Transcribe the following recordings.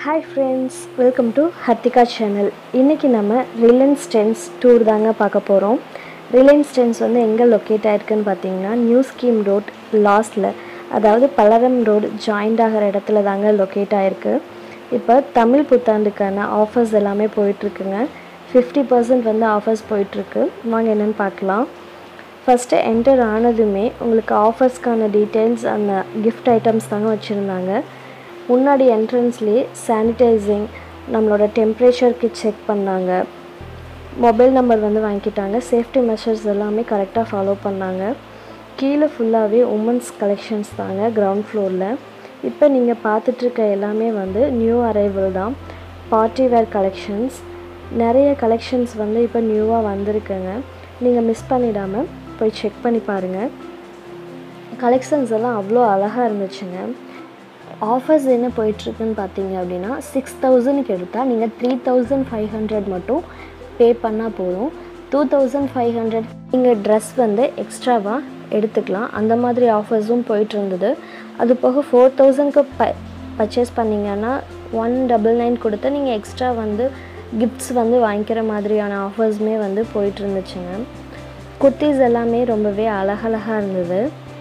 hi friends welcome to Harthika channel இன்றைக்கி நம்ம Reliance tense tour தாங்க பார்க்க போகிறோம் ரிலையன்ஸ் டென்ஸ் வந்து எங்கே லொக்கேட் ஆயிருக்குன்னு பார்த்தீங்கன்னா நியூ ஸ்கீம் ரோட் லாஸ்டில் அதாவது பலரம் ரோடு ஜாயிண்ட் ஆகிற இடத்துல தாங்க லொக்கேட் ஆகிருக்கு இப்போ தமிழ் புத்தாண்டுக்கான ஆஃபர்ஸ் எல்லாமே போயிட்டுருக்குங்க ஃபிஃப்டி பர்சன்ட் வந்து ஆஃபர்ஸ் போயிட்டுருக்கு வாங்க என்னென்னு பார்க்கலாம் ஃபஸ்ட்டு என்டர் ஆனதுமே உங்களுக்கு ஆஃபர்ஸ்க்கான டீட்டெயில்ஸ் அந்த கிஃப்ட் ஐட்டம்ஸ் தாங்க வச்சுருந்தாங்க முன்னாடி என்ட்ரன்ஸ்லேயே சானிடைசிங் நம்மளோட டெம்ப்ரேச்சருக்கு செக் பண்ணாங்க மொபைல் நம்பர் வந்து வாங்கிக்கிட்டாங்க சேஃப்டி மெஷர்ஸ் எல்லாமே கரெக்டாக ஃபாலோ பண்ணாங்க கீழே ஃபுல்லாகவே உமன்ஸ் கலெக்ஷன்ஸ் தாங்க கிரவுண்ட் ஃப்ளோரில் இப்போ நீங்கள் பார்த்துட்ருக்க எல்லாமே வந்து நியூ அரைவல் தான் பார்ட்டி வேர் கலெக்ஷன்ஸ் நிறைய கலெக்ஷன்ஸ் வந்து இப்போ நியூவாக வந்திருக்குங்க நீங்கள் மிஸ் பண்ணிடாமல் போய் செக் பண்ணி பாருங்கள் கலெக்ஷன்ஸ் எல்லாம் அவ்வளோ அழகாக இருந்துச்சுங்க ஆஃபர்ஸ் என்ன போயிட்டுருக்குன்னு பார்த்தீங்க அப்படின்னா சிக்ஸ் தௌசண்ட்க்கு எடுத்தால் நீங்கள் த்ரீ தௌசண்ட் ஃபைவ் ஹண்ட்ரட் மட்டும் பே பண்ணால் போதும் டூ தௌசண்ட் ஃபைவ் ஹண்ட்ரட் நீங்கள் ட்ரெஸ் வந்து எக்ஸ்ட்ராவாக எடுத்துக்கலாம் அந்த மாதிரி ஆஃபர்ஸும் போயிட்டு இருந்தது அது போக ஃபோர் தௌசண்ட்க்கு ப பர்ச்சேஸ் பண்ணிங்கன்னா ஒன் டபுள் நைன் கொடுத்து நீங்கள் எக்ஸ்ட்ரா வந்து கிஃப்ட்ஸ் வந்து வாங்கிக்கிற மாதிரியான ஆஃபர்ஸுமே வந்து போயிட்டு இருந்துச்சுங்க குர்த்திஸ் எல்லாமே ரொம்பவே அழகழகாக இருந்தது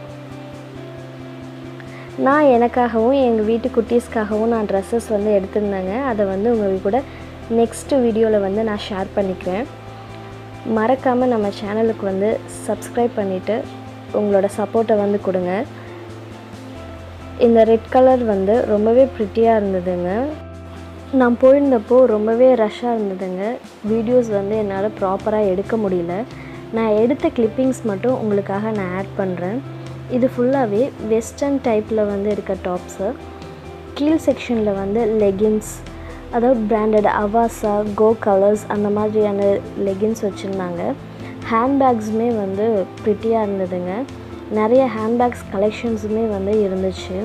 நான் எனக்காகவும் எங்கள் வீட்டு குட்டீஸ்க்காகவும் நான் ட்ரெஸ்ஸஸ் வந்து எடுத்திருந்தேங்க அதை வந்து உங்கள் கூட நெக்ஸ்ட்டு வீடியோவில் வந்து நான் ஷேர் பண்ணிக்கிறேன் மறக்காமல் நம்ம சேனலுக்கு வந்து சப்ஸ்கிரைப் பண்ணிவிட்டு உங்களோட சப்போர்ட்டை வந்து கொடுங்க இந்த ரெட் கலர் வந்து ரொம்பவே ப்ரிட்டியாக இருந்ததுங்க நான் போயிருந்தப்போ ரொம்பவே ரஷ்ஷாக இருந்ததுங்க வீடியோஸ் வந்து என்னால் ப்ராப்பராக எடுக்க முடியல நான் எடுத்த கிளிப்பிங்ஸ் மட்டும் உங்களுக்காக நான் ஆட் பண்ணுறேன் இது ஃபுல்லாகவே வெஸ்டர்ன் டைப்பில் வந்து இருக்க டாப்ஸு கீழ் செக்ஷனில் வந்து லெகின்ஸ் அதாவது பிராண்டட் அவாசா கோ கலர்ஸ் அந்த மாதிரியான லெகின்ஸ் வச்சுருந்தாங்க ஹேண்ட்பேக்ஸுமே வந்து ப்ரிட்டியாக இருந்ததுங்க நிறைய ஹேண்ட்பேக்ஸ் கலெக்ஷன்ஸுமே வந்து இருந்துச்சு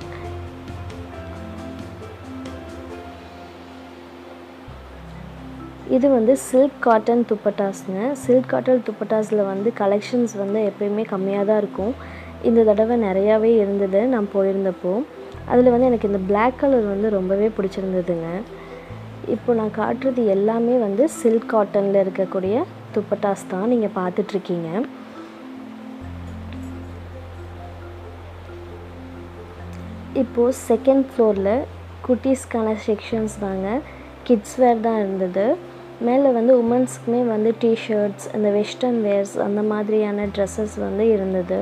இது வந்து சில்க் காட்டன் துப்பட்டாஸுங்க சில்க் காட்டன் துப்பட்டாஸில் வந்து கலெக்ஷன்ஸ் வந்து எப்பயுமே கம்மியாக தான் இருக்கும் இந்த தடவை நிறையாவே இருந்தது நான் போயிருந்தப்போ அதில் வந்து எனக்கு இந்த பிளாக் கலர் வந்து ரொம்பவே பிடிச்சிருந்ததுங்க இப்போ நான் காட்டுறது எல்லாமே வந்து சில்க் காட்டனில் இருக்கக்கூடிய துப்பட்டாஸ் தான் நீங்கள் பார்த்துட்ருக்கீங்க இப்போது செகண்ட் ஃப்ளோரில் குட்டீஸ்க்கான செக்ஷன்ஸ் தாங்க கிட்ஸ் வேர் தான் இருந்தது மேலே வந்து உமன்ஸ்க்குமே வந்து டிஷர்ட்ஸ் இந்த வெஸ்டர்ன் வேர்ஸ் அந்த மாதிரியான ட்ரெஸ்ஸஸ் வந்து இருந்தது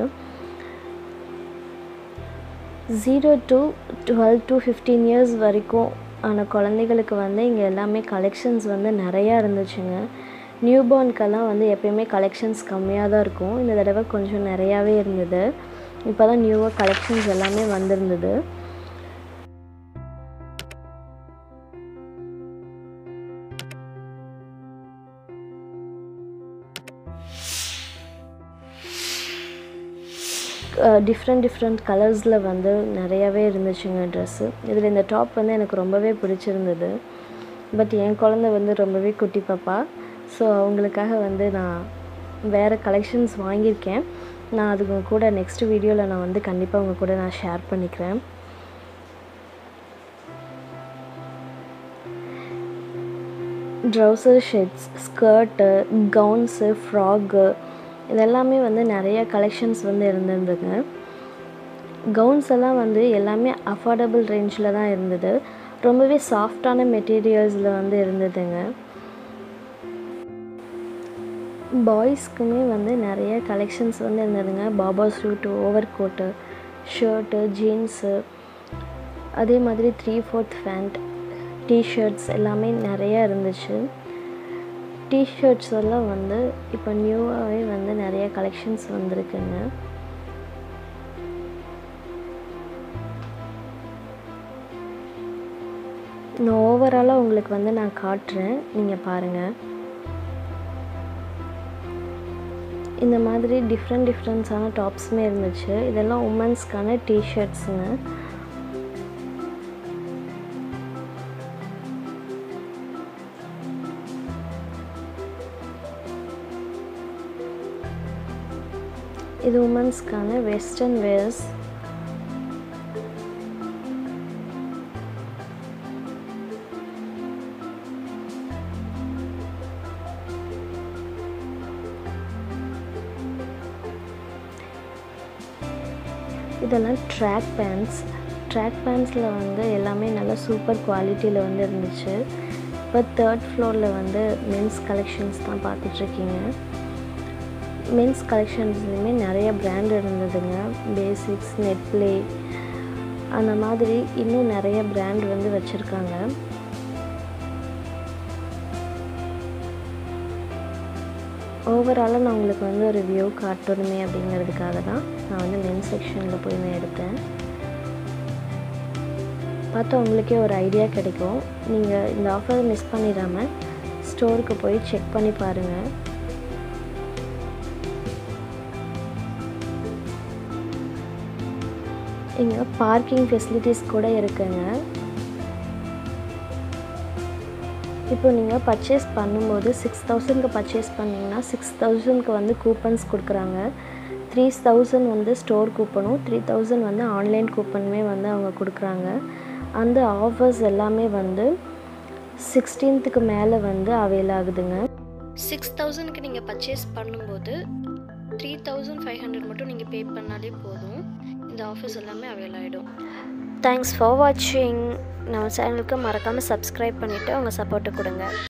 zero to twelve to fifteen years வரைக்கும் ஆன குழந்தைகளுக்கு வந்து இங்கே எல்லாமே கலெக்ஷன்ஸ் வந்து நிறையா இருந்துச்சுங்க நியூபார்னுக்கெல்லாம் வந்து எப்பயுமே கலெக்ஷன்ஸ் கம்மியாக தான் இருக்கும் இந்த தடவை கொஞ்சம் நிறையாவே இருந்தது இப்போ தான் நியூவாக கலெக்ஷன்ஸ் எல்லாமே வந்திருந்தது டிஃப்ரெண்ட் டிஃப்ரெண்ட் கலர்ஸில் வந்து நிறையாவே இருந்துச்சுங்க ட்ரெஸ்ஸு இதில் இந்த டாப் வந்து எனக்கு ரொம்பவே பிடிச்சிருந்தது பட் என் குழந்த வந்து ரொம்பவே குட்டி பாப்பா ஸோ அவங்களுக்காக வந்து நான் வேறு கலெக்ஷன்ஸ் வாங்கியிருக்கேன் நான் அதுக்கு கூட நெக்ஸ்ட் வீடியோவில் நான் வந்து கண்டிப்பாக உங்கள் கூட நான் ஷேர் பண்ணிக்கிறேன் trouser shirts skirt gowns frock இதெல்லாமே வந்து நிறைய கலெக்ஷன்ஸ் வந்து இருந்திருந்துங்க கவுன்ஸ் எல்லாம் வந்து எல்லாமே அஃபோர்டபுள் ரேஞ்சில் தான் இருந்தது ரொம்பவே சாஃப்டான மெட்டீரியல்ஸில் வந்து இருந்ததுங்க பாய்ஸ்க்குமே வந்து நிறைய கலெக்ஷன்ஸ் வந்து இருந்ததுங்க பாபா சூட்டு ஓவர் கோட்டு ஷர்ட்டு ஜீன்ஸு அதே மாதிரி த்ரீ ஃபோர்த் ஃபேண்ட் டிஷர்ட்ஸ் எல்லாமே நிறையா இருந்துச்சு டிஷர்ட்ஸ் எல்லாம் வந்து இப்போ நியூவாகவே வந்து நிறைய கலெக்ஷன்ஸ் வந்திருக்குங்க நான் ஓவராலாக உங்களுக்கு வந்து நான் காட்டுறேன் நீங்கள் பாருங்கள் இந்த மாதிரி டிஃப்ரெண்ட் டிஃப்ரெண்ட்ஸான டாப்ஸுமே இருந்துச்சு இதெல்லாம் உமன்ஸ்க்கான டிஷர்ட்ஸுங்க இது உமன்ஸ்க்கான வெஸ்டர்ன் வேர்ஸ் இதெல்லாம் ட்ராக் பேண்ட்ஸ் ட்ராக் பேண்ட்ஸில் வந்து எல்லாமே நல்லா சூப்பர் குவாலிட்டியில் வந்து இருந்துச்சு இப்போ தேர்ட் ஃப்ளோரில் வந்து மென்ஸ் கலெக்ஷன்ஸ் தான் பார்த்துட்ருக்கீங்க மென்ஸ் கலெக்ஷன்ஸ்லையுமே நிறைய பிராண்ட் இருந்ததுங்க பேசிக்ஸ் நெட்ப்ளே அந்த மாதிரி இன்னும் நிறைய பிராண்ட் வந்து வச்சுருக்காங்க ஓவராலாக நான் உங்களுக்கு வந்து ஒரு வியூ காட்டணுமே அப்படிங்கிறதுக்காக தான் நான் வந்து மென்ஸ் செக்ஷனில் போய் நான் எடுத்தேன் பார்த்தா உங்களுக்கே ஒரு ஐடியா கிடைக்கும் நீங்கள் இந்த ஆஃபரை மிஸ் பண்ணிடாமல் ஸ்டோருக்கு போய் செக் பண்ணி பாருங்கள் இங்கே பார்க்கிங் ஃபெசிலிட்டிஸ் கூட இருக்குங்க இப்போ நீங்கள் பர்ச்சேஸ் பண்ணும்போது சிக்ஸ் தௌசண்ட்க்கு பர்ச்சேஸ் பண்ணிங்கன்னா சிக்ஸ் தௌசண்ட்க்கு வந்து கூப்பன்ஸ் கொடுக்குறாங்க த்ரீ தௌசண்ட் வந்து ஸ்டோர் கூப்பனும் த்ரீ தௌசண்ட் வந்து ஆன்லைன் கூப்பனுமே வந்து அவங்க கொடுக்குறாங்க அந்த ஆஃபர்ஸ் எல்லாமே வந்து சிக்ஸ்டீன்த்துக்கு மேலே வந்து அவைல் ஆகுதுங்க சிக்ஸ் தௌசண்ட்க்கு நீங்கள் பர்ச்சேஸ் பண்ணும்போது த்ரீ தௌசண்ட் ஃபைவ் ஹண்ட்ரட் மட்டும் நீங்கள் பே பண்ணாலே போதும் இந்த ஆஃபர்ஸ் எல்லாமே அவைல் ஆகிடும் தேங்க்ஸ் ஃபார் வாட்சிங் நம்ம சேனலுக்கு மறக்காமல் சப்ஸ்கிரைப் பண்ணிவிட்டு அவங்க சப்போர்ட்டு கொடுங்க